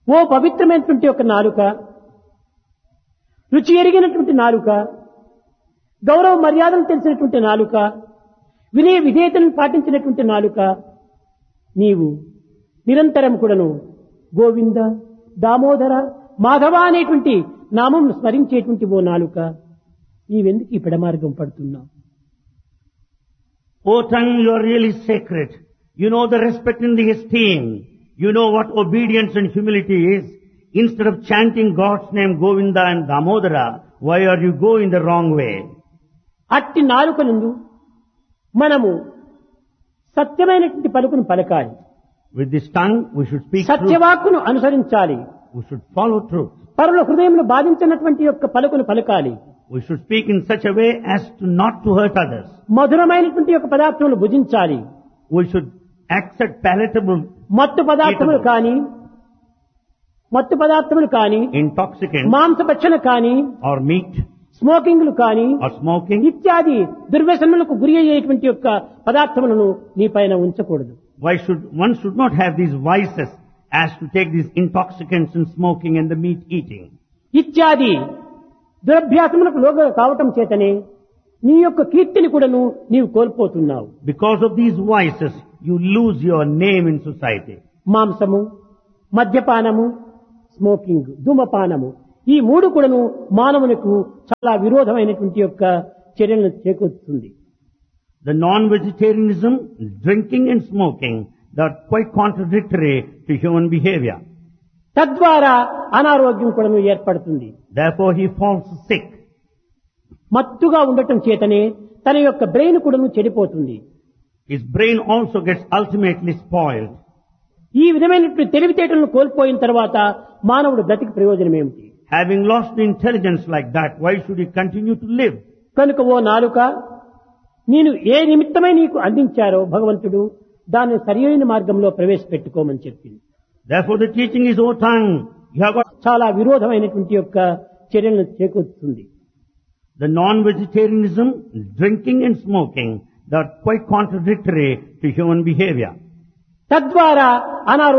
ఓ పవిత్రమైనటువంటి ఒక నాలుక రుచి ఎరిగినటువంటి నాలుక గౌరవ మర్యాదలు తెలిసినటువంటి నాలుక వినయ విధేయతలను పాటించినటువంటి నాలుక నీవు నిరంతరం కూడాను గోవింద దామోదర మాధవ అనేటువంటి నామం స్మరించేటువంటి ఓ నాలుక నీవెందుకు ఈ పెడమార్గం పడుతున్నావు O tongue, you are really sacred. You know the respect and the esteem. You know what obedience and humility is. Instead of chanting God's name Govinda and Damodara, why are you going the wrong way? అట్టి నాలుక నుండి మనము సత్యమైనటువంటి పలుకును పలకాలి With this tongue, we should speak truth. సత్యవాక్కును అనుసరించాలి We should follow truth. పరుల హృదయంలో బాధించినటువంటి యొక్క పలుకును పలకాలి We should speak in such a way as to not to hurt others. మధురమైనటువంటి యొక్క పదార్థములు భుజించాలి We should accept palatable మత్తు పదార్థములు Eatable. కానీ మత్తు పదార్థములు కానీ intoxicants మాంసభక్షణ కానీ or meat స్మోకింగ్లు కానీ or smoking. ఇత్యాది దుర్వ్యసనములకు గురి అయ్యేటువంటి యొక్క పదార్థములను నీ పైన ఉంచకూడదు Why should, one should not have these vices as to take these intoxicants and smoking and the meat eating. ఇత్యాది దురభ్యాసములకు లోగ కావటం చేతనే నీ యొక్క కీర్తిని కూడాను నీవు కోల్పోతున్నావు Because of these vices, you lose your name in society. మాంసము మద్యపానము స్మోకింగ్ ధూమపానము ఈ మూడు కూడాను మానవునికి చాలా విరోధమైనటువంటి యొక్క చర్యలను చేకూరుతుంది The non-vegetarianism, drinking and smoking, they are quite contradictory to human behavior. తద్వారా అనారోగ్యం కూడాను ఏర్పడుతుంది Therefore he falls sick. మత్తుగా ఉండటం చేతనే తన యొక్క బ్రెయిన్ కూడాను చెడిపోతుంది His brain also gets ultimately spoiled. ఈ విధమైనటువంటి తెలివితేటలను కోల్పోయిన తర్వాత మానవుడు బ్రతికి ప్రయోజనం ఏమిటి Having lost the intelligence like that, why should he continue to live? కనుక ఓ నాలుక నేను ఏ నిమిత్తమై నీకు అందించారో భగవంతుడు దాన్ని సరియైన మార్గంలో ప్రవేశపెట్టుకోమని చెప్పింది Therefore the teaching is, O tongue, you have got చాలా విరోధమైనటువంటి యొక్క చర్యలను చేకూరుతుంది the non-vegetarianism, drinking and smoking, they are quite contradictory to human behavior. తద్వారా అనారోగ్యం